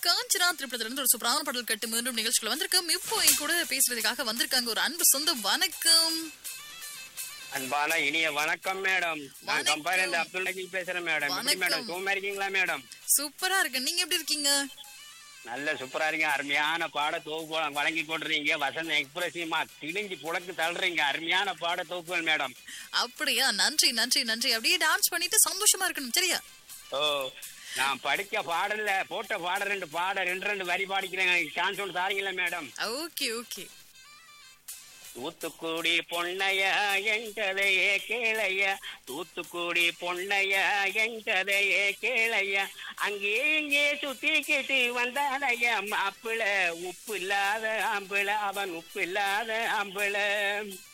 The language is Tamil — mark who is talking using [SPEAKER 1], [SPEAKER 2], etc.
[SPEAKER 1] காஞ்சனா திரைப்படத்துல இருந்து ஒரு சூப்பரான பாடல் கட்டு மீண்டும் நிகழ்ச்சிகள் வந்திருக்கோம் இப்போ என் கூட பேசுறதுக்காக வந்திருக்காங்க ஒரு அன்பு சொந்த வணக்கம்
[SPEAKER 2] அன்பான இனிய வணக்கம் மேடம் நான்
[SPEAKER 1] வணக்கம்.
[SPEAKER 2] கம்பேர் இந்த அப்துல் நஜீப் பேசுறேன் மேடம் எப்படி
[SPEAKER 1] வணக்கம்.
[SPEAKER 2] மேடம் சும்மா இருக்கீங்களா மேடம்
[SPEAKER 1] சூப்பரா இருக்கு நீங்க எப்படி இருக்கீங்க
[SPEAKER 2] நல்ல சூப்பரா இருக்கீங்க அருமையான பாட தொகுப்பு வழங்கி கொண்டுறீங்க வசந்த எக்ஸ்பிரஸியமா திணிஞ்சு புழக்கு தள்ளுறீங்க அருமையான பாட தொகுப்புகள் மேடம்
[SPEAKER 1] அப்படியா நன்றி நன்றி நன்றி அப்படியே டான்ஸ் பண்ணிட்டு சந்தோஷமா இருக்கணும் சரியா
[SPEAKER 2] ஓ நான் படிக்க பாடல்ல போட்ட பாட ரெண்டு பாட ரெண்டு ரெண்டு வரி பாடிக்கிறேன் சான்ஸ் ஒன்று தாரீங்களா madam
[SPEAKER 1] okay okay
[SPEAKER 2] Thoothukudi Ponnaiya எங்கதையே கேளையா தூத்துக்குடி பொன்னையா எங்கதையே கேளையா அங்கே இங்கே சுத்திக்கிட்டு வந்தானையா மாப்பிள உப்பு இல்லாத ஆம்பிள அவன் உப்பு இல்லாத ஆம்பிள